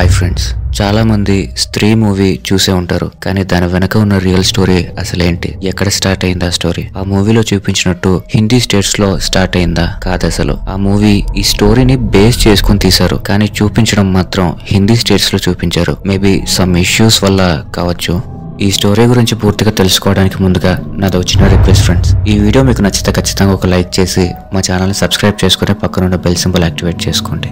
hi friends చాలా మంది స్త్రీ మూవీ చూసే ఉంటారు కానీ దాని వెనక ఉన్న రియల్ స్టోరీ అసలేంటి ఎక్కడ స్టార్ట్ అయిందా స్టోరీ ఆ మూవీలో చూపించినట్టు హిందీ స్టేట్స్ లో స్టార్ట్ అయిందా కాదు అసలు ఆ మూవీ ఈ స్టోరీని బేస్ చేసుకుని తీశారు కానీ చూపించడం మాత్రం హిందీ స్టేట్స్ లో చూపించారు మేబీ సమ్ ఇష్యూస్ వల్ల కావచ్చు ఈ స్టోరీ గురించి పూర్తిగా తెలుసుకోవడానికి ముందుగా నాది వచ్చిన రిక్వెస్ట్ ఫ్రెండ్స్ ఈ వీడియో మీకు నచ్చితే ఖచ్చితంగా ఒక లైక్ చేసి మా ఛానల్ని సబ్స్క్రైబ్ చేసుకుని పక్కనున్న బెల్ సింబల్ యాక్టివేట్ చేసుకోండి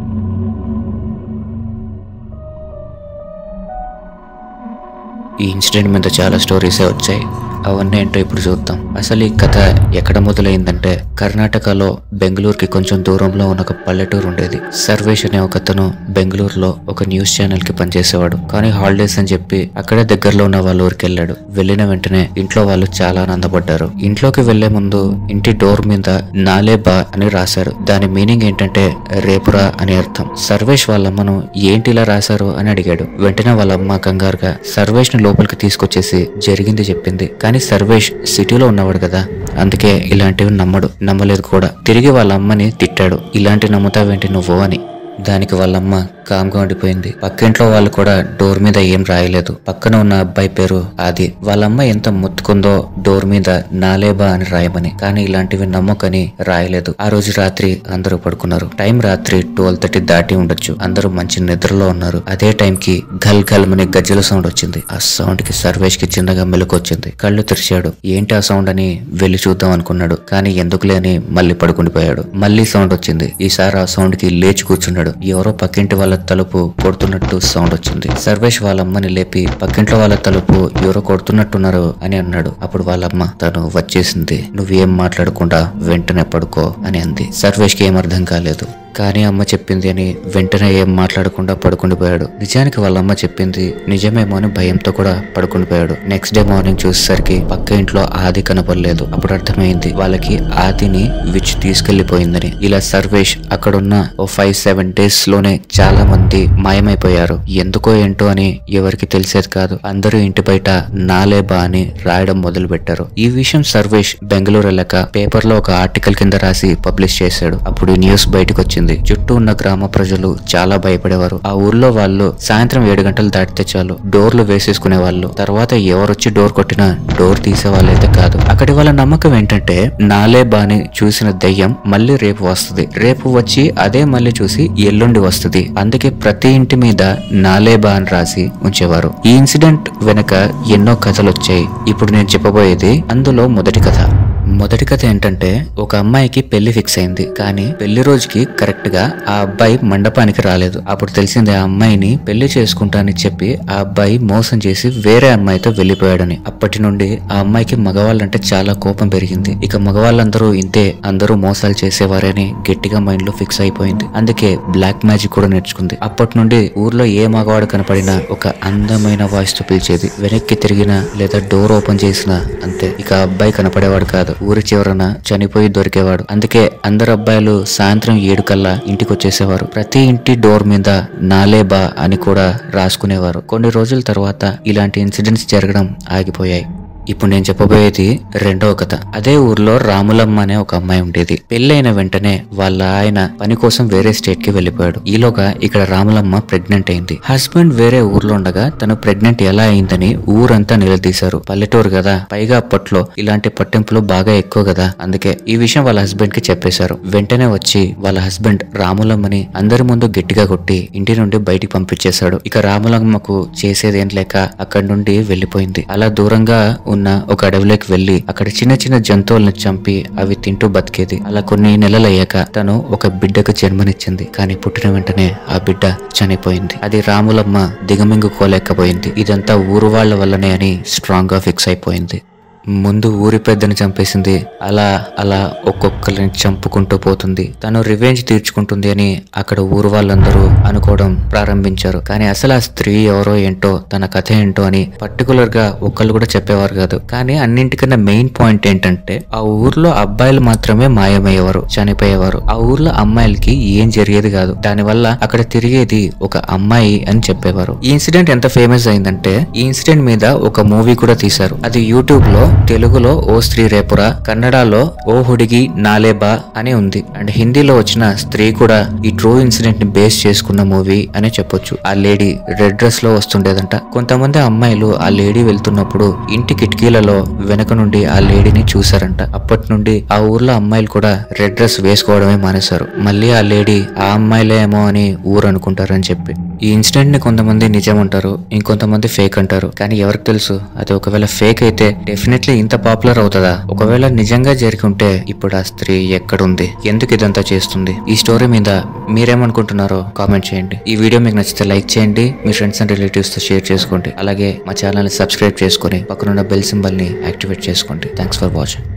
ఈ ఇన్సిడెంట్ మీద చాలా స్టోరీసే వచ్చాయి అవన్నీ ఏంటో ఇప్పుడు చూద్దాం అసలు ఈ కథ ఎక్కడ మొదలైందంటే కర్ణాటకలో బెంగళూరుకి కొంచెం దూరంలో ఉన్న ఒక పల్లెటూరు ఉండేది సర్వేష్ అనే ఒక అతను బెంగళూరులో ఒక న్యూస్ ఛానల్ కి పనిచేసేవాడు కానీ హాలిడేస్ అని చెప్పి అక్కడే దగ్గరలో ఉన్న వాళ్ళ ఊరికి వెళ్ళాడు వెళ్ళిన వెంటనే ఇంట్లో వాళ్ళు చాలా ఆనందపడ్డారు ఇంట్లోకి వెళ్లే ముందు ఇంటి డోర్ మీద నాలేబా అని రాశారు దాని మీనింగ్ ఏంటంటే రేపురా అని అర్థం సర్వేష్ వాళ్ళమ్మను ఏంటి ఇలా రాశారు అని అడిగాడు వెంటనే వాళ్ళ అమ్మ కంగారుగా సర్వేష్ ని లోపలికి తీసుకొచ్చేసి జరిగింది చెప్పింది కానీ సర్వేష్ సిటీలో ఉన్నవాడు కదా అందుకే ఇలాంటివి నమ్మడు నమ్మలేదు కూడా తిరిగి వాళ్ళ అమ్మని తిట్టాడు ఇలాంటి నమ్ముతావేంటి నువ్వు అని దానికి వాళ్ళమ్మ కామ్గా ఉండిపోయింది పక్కింట్లో వాళ్ళు కూడా డోర్ మీద ఏం రాయలేదు పక్కన ఉన్న అబ్బాయి పేరు ఆది వాళ్ళమ్మ ఎంత ముత్తుకుందో డోర్ మీద నాలేబా అని రాయమని కానీ ఇలాంటివి నమ్మకని రాయలేదు ఆ రోజు రాత్రి అందరూ పడుకున్నారు టైం రాత్రి ట్వెల్వ్ థర్టీ దాటి ఉండొచ్చు అందరూ మంచి నిద్రలో ఉన్నారు అదే టైం కి ఘల్ ఘల్ అని గజ్జల సౌండ్ వచ్చింది ఆ సౌండ్ కి సర్వేష్ కి చిన్నగా మెలకు వచ్చింది కళ్ళు తెరిచాడు ఏంటి ఆ సౌండ్ అని వెళ్లి చూద్దాం అనుకున్నాడు కానీ ఎందుకులే అని మళ్ళీ పడుకుండిపోయాడు మళ్ళీ సౌండ్ వచ్చింది ఈసారి ఆ సౌండ్ కి లేచి కూర్చున్నాడు ఎవరో పక్కింటి వాళ్ళ తలుపు కొడుతున్నట్టు సౌండ్ వచ్చింది సర్వేష్ వాళ్ళ అమ్మని లేపి పక్కింట్లో వాళ్ళ తలుపు ఎవరో కొడుతున్నట్టున్నారు అని అన్నాడు అప్పుడు వాళ్ళమ్మ తను వచ్చేసింది నువ్వేం మాట్లాడకుండా వెంటనే పడుకో అని అంది సర్వేష్ కి ఏం అర్థం కాలేదు కానీ అమ్మ చెప్పింది అని వెంటనే ఏం మాట్లాడకుండా పడుకుండిపోయాడు నిజానికి వాళ్ళ అమ్మ చెప్పింది నిజమేమో అని భయంతో కూడా పడుకుండిపోయాడు నెక్స్ట్ డే మార్నింగ్ చూసేసరికి పక్క ఇంట్లో ఆది కనపడలేదు అప్పుడు అర్థమైంది వాళ్ళకి ఆదిని విచ్ తీసుకెళ్లిపోయిందని ఇలా సర్వేష్ అక్కడున్న ఓ ఫైవ్ సెవెన్ డేస్ లోనే చాలా మంది మాయమైపోయారు ఎందుకో ఏంటో అని ఎవరికి తెలిసేది కాదు అందరూ ఇంటి బయట నాలేబా అని రాయడం మొదలు పెట్టారు ఈ విషయం సర్వేష్ బెంగళూరు వెళ్ళక పేపర్ లో ఒక ఆర్టికల్ కింద రాసి పబ్లిష్ చేశాడు అప్పుడు ఈ న్యూస్ బయటకు వచ్చింది చుట్టూ ఉన్న గ్రామ ప్రజలు చాలా భయపడేవారు ఆ ఊర్లో వాళ్ళు సాయంత్రం ఏడు గంటలు దాటితే చాలు డోర్లు వేసేసుకునే వాళ్ళు తర్వాత ఎవరొచ్చి డోర్ కొట్టినా డోర్ తీసే వాళ్ళైతే కాదు అక్కడి వాళ్ళ నమ్మకం ఏంటంటే నాలే బాని చూసిన దెయ్యం మళ్ళీ రేపు వస్తుంది రేపు వచ్చి అదే మళ్ళీ చూసి ఎల్లుండి వస్తుంది అందుకే ప్రతి ఇంటి మీద నాలేబా అని రాసి ఉంచేవారు ఈ ఇన్సిడెంట్ వెనక ఎన్నో కథలు వచ్చాయి ఇప్పుడు నేను చెప్పబోయేది అందులో మొదటి కథ మొదటి కథ ఏంటంటే ఒక అమ్మాయికి పెళ్లి ఫిక్స్ అయింది కానీ పెళ్లి రోజుకి కరెక్ట్ గా ఆ అబ్బాయి మండపానికి రాలేదు అప్పుడు తెలిసింది ఆ అమ్మాయిని పెళ్లి చేసుకుంటానని చెప్పి ఆ అబ్బాయి మోసం చేసి వేరే అమ్మాయితో వెళ్లిపోయాడని అప్పటి నుండి ఆ అమ్మాయికి మగవాళ్ళంటే చాలా కోపం పెరిగింది ఇక మగవాళ్ళందరూ ఇంతే అందరూ మోసాలు చేసేవారని గట్టిగా మైండ్ లో ఫిక్స్ అయిపోయింది అందుకే బ్లాక్ మ్యాజిక్ కూడా నేర్చుకుంది అప్పటి నుండి ఊర్లో ఏ మగవాడు కనపడినా ఒక అందమైన వాయిస్ తో పిలిచేది వెనక్కి తిరిగినా లేదా డోర్ ఓపెన్ చేసినా అంతే ఇక ఆ అబ్బాయి కనపడేవాడు కాదు ఊరి చివరన చనిపోయి దొరికేవాడు అందుకే అందరు అబ్బాయిలు సాయంత్రం ఏడు కల్లా ఇంటికి వచ్చేసేవారు ప్రతి ఇంటి డోర్ మీద నాలేబా అని కూడా రాసుకునేవారు కొన్ని రోజుల తర్వాత ఇలాంటి ఇన్సిడెంట్స్ జరగడం ఆగిపోయాయి ఇప్పుడు నేను చెప్పబోయేది రెండవ కథ అదే ఊర్లో రాములమ్మ అనే ఒక అమ్మాయి ఉండేది పెళ్ళైన వెంటనే వాళ్ళ ఆయన పని కోసం వేరే స్టేట్ కి వెళ్ళిపోయాడు ఈలోగా ఇక్కడ రాములమ్మ ప్రెగ్నెంట్ అయింది హస్బెండ్ వేరే ఊర్లో ఉండగా తను ప్రెగ్నెంట్ ఎలా అయిందని ఊరంతా నిలదీశారు పల్లెటూరు కదా పైగా అప్పట్లో ఇలాంటి పట్టింపులు బాగా ఎక్కువ కదా అందుకే ఈ విషయం వాళ్ళ హస్బెండ్ కి చెప్పేశారు వెంటనే వచ్చి వాళ్ళ హస్బెండ్ రాములమ్మని అందరి ముందు గట్టిగా కొట్టి ఇంటి నుండి బయటికి పంపించేశాడు ఇక రాములమ్మకు చేసేదేం లేక అక్కడి నుండి వెళ్లిపోయింది అలా దూరంగా ఉన్న ఒక అడవిలోకి వెళ్లి అక్కడ చిన్న చిన్న జంతువులను చంపి అవి తింటూ బతికేది అలా కొన్ని నెలలు అయ్యాక తను ఒక బిడ్డకు జన్మనిచ్చింది కానీ పుట్టిన వెంటనే ఆ బిడ్డ చనిపోయింది అది రాములమ్మ దిగమింగుకోలేకపోయింది ఇదంతా ఊరు వాళ్ళ వల్లనే అని స్ట్రాంగ్ గా ఫిక్స్ అయిపోయింది ముందు ఊరి పెద్దని చంపేసింది అలా అలా ఒక్కొక్కరిని చంపుకుంటూ పోతుంది తను రివెంజ్ తీర్చుకుంటుంది అని అక్కడ ఊరు వాళ్ళందరూ అనుకోవడం ప్రారంభించారు కానీ అసలు ఆ స్త్రీ ఎవరో ఏంటో తన కథ ఏంటో అని పర్టికులర్ గా ఒక్కళ్ళు కూడా చెప్పేవారు కాదు కానీ అన్నింటికన్నా మెయిన్ పాయింట్ ఏంటంటే ఆ ఊర్లో అబ్బాయిలు మాత్రమే మాయమయ్యేవారు చనిపోయేవారు ఆ ఊర్లో అమ్మాయిలకి ఏం జరిగేది కాదు దానివల్ల అక్కడ తిరిగేది ఒక అమ్మాయి అని చెప్పేవారు ఈ ఇన్సిడెంట్ ఎంత ఫేమస్ అయిందంటే ఈ ఇన్సిడెంట్ మీద ఒక మూవీ కూడా తీశారు అది యూట్యూబ్ లో తెలుగులో ఓ స్త్రీ రేపురా కన్నడలో ఓ హుడిగి నాలేబా అని ఉంది అండ్ హిందీలో వచ్చిన స్త్రీ కూడా ఈ ట్రూ ఇన్సిడెంట్ ని బేస్ చేసుకున్న మూవీ అనే చెప్పొచ్చు ఆ లేడీ రెడ్ డ్రెస్ లో వస్తుండేదంట కొంతమంది అమ్మాయిలు ఆ లేడీ వెళ్తున్నప్పుడు ఇంటి కిటికీలలో వెనక నుండి ఆ లేడీని చూసారంట అప్పటి నుండి ఆ ఊర్లో అమ్మాయిలు కూడా రెడ్ డ్రెస్ వేసుకోవడమే మానేశారు మళ్ళీ ఆ లేడీ ఆ అమ్మాయిలేమో అని ఊరు అనుకుంటారని చెప్పి ఈ ఇన్సిడెంట్ ని కొంతమంది నిజం అంటారు ఇంకొంతమంది ఫేక్ అంటారు కానీ ఎవరికి తెలుసు అది ఒకవేళ ఫేక్ అయితే డెఫినెట్లీ ఇంత పాపులర్ అవుతుందా ఒకవేళ నిజంగా జరిగి ఉంటే ఇప్పుడు ఆ స్త్రీ ఎక్కడుంది ఎందుకు ఇదంతా చేస్తుంది ఈ స్టోరీ మీద మీరేమనుకుంటున్నారో కామెంట్ చేయండి ఈ వీడియో మీకు నచ్చితే లైక్ చేయండి మీ ఫ్రెండ్స్ అండ్ రిలేటివ్స్ తో షేర్ చేసుకోండి అలాగే మా ఛానల్ ని సబ్స్క్రైబ్ చేసుకొని పక్కనున్న బెల్ సింబల్ ని యాక్టివేట్ చేసుకోండి థ్యాంక్స్ ఫర్ వాచింగ్